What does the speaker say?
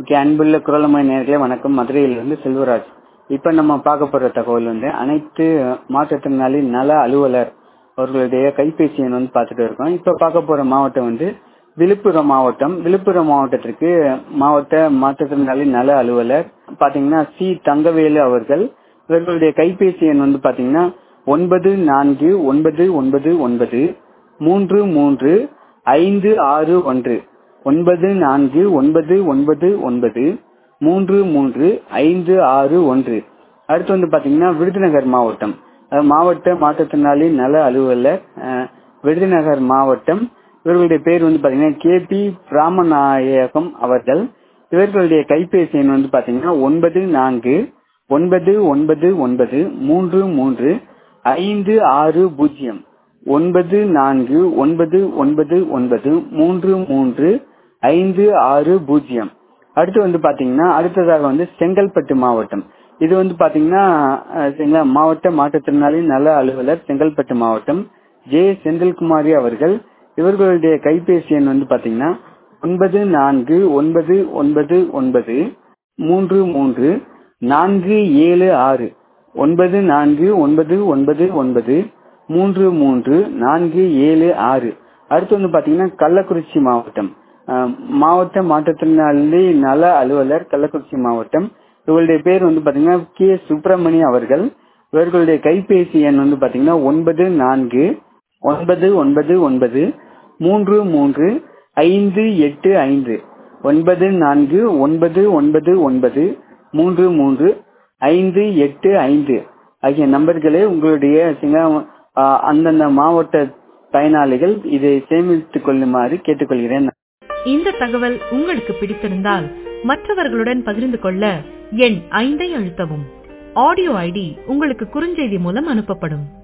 okay அன்புள்ள குரலமை நேர்களே வணக்கம் மதுரையிலிருந்து செல்வராஜ் இப்போ நம்ம பார்க்க போற தகவல் வந்து அனைத்து மாற்றுத்திறனாளி நல அலுவலர் அவர்களுடைய கைபேசி எண் வந்து பார்த்துட்டு இருக்கோம் இப்போ பார்க்க போற மாவட்டம் வந்து விழுப்புரம் மாவட்டம் விழுப்புரம் மாவட்டத்திற்கு மாவட்ட மாற்றுத்திறனாளி நல அலுவலர் பாத்தீங்கன்னா சி தங்கவேலு அவர்கள் இவர்களுடைய கைபேசி எண் வந்து பாத்தீங்கன்னா ஒன்பது நான்கு ஒன்பது ஒன்பது ஒன்பது மூன்று மூன்று ஐந்து ஆறு ஒன்று ஒன்பது நான்கு ஒன்பது ஒன்பது ஒன்பது மூன்று மூன்று ஐந்து ஆறு ஒன்று அடுத்து வந்து பாத்தீங்கன்னா விருதுநகர் மாவட்டம் அஹ் மாவட்ட மாற்றுத்திறனாளி நல அலுவலர் அஹ், விருதுநகர் மாவட்டம் இவர்களுடைய பேர் வந்து பாத்தீங்கன்னா கே பி ராமநாயகம் அவர்கள் இவர்களுடைய கைபேசி எண் வந்து பாத்தீங்கன்னா ஒன்பது நான்கு ஒன்பது ஒன்பது ஒன்பது மூன்று மூன்று ஐந்து ஆறு பூஜ்ஜியம் ஒன்பது நான்கு ஒன்பது ஒன்பது ஒன்பது மூன்று மூன்று ஐந்து ஆறு பூஜ்ஜியம் அடுத்து வந்து பாத்தீங்கன்னா அடுத்ததாக வந்து செங்கல்பட்டு மாவட்டம் இது வந்து பாத்தீங்கன்னா அஹ், சரிங்களா, மாவட்ட மாற்றுத்திறனாளி நல அலுவலர் செங்கல்பட்டு மாவட்டம் ஜே செந்தில்குமாரி அவர்கள் இவர்களுடைய கைபேசி எண் வந்து பாத்தீங்கன்னா ஒன்பது நான்கு ஒன்பது ஒன்பது ஒன்பது மூன்று மூன்று நான்கு ஏழு ஆறு ஒன்பது நான்கு ஒன்பது ஒன்பது ஒன்பது மூன்று மூன்று நான்கு ஏழு ஆறு அடுத்து வந்து பாத்தீங்கன்னா கள்ளக்குறிச்சி மாவட்டம் அஹ், மாவட்ட மாற்றுத்திறனாளி நல அலுவலர் கள்ளக்குறிச்சி மாவட்டம் இவர்களுடைய பேர் வந்து பாத்தீங்கன்னா கே சுப்பிரமணி அவர்கள் இவர்களுடைய கைபேசி எண் வந்து பாத்தீங்கன்னா ஒன்பது நான்கு ஒன்பது ஒன்பது ஒன்பது மூன்று மூன்று ஐந்து எட்டு ஐந்து ஒன்பது நான்கு ஒன்பது ஒன்பது ஒன்பது மூன்று மூன்று ஐந்து எட்டு ஐந்து ஆகிய நம்பர்களே உங்களுடைய சிங்க- ஆ, அந்தந்த மாவட்ட பயனாளிகள் இதை சேமித்துக் கொள்ளுமாறு கேட்டுக்கொள்கிறேன் இந்த தகவல் உங்களுக்கு பிடித்திருந்தால் மற்றவர்களுடன் பகிர்ந்து கொள்ள எண் ஐந்தை அழுத்தவும் ஆடியோ ஐடி உங்களுக்கு குறுஞ்செய்தி மூலம் அனுப்பப்படும்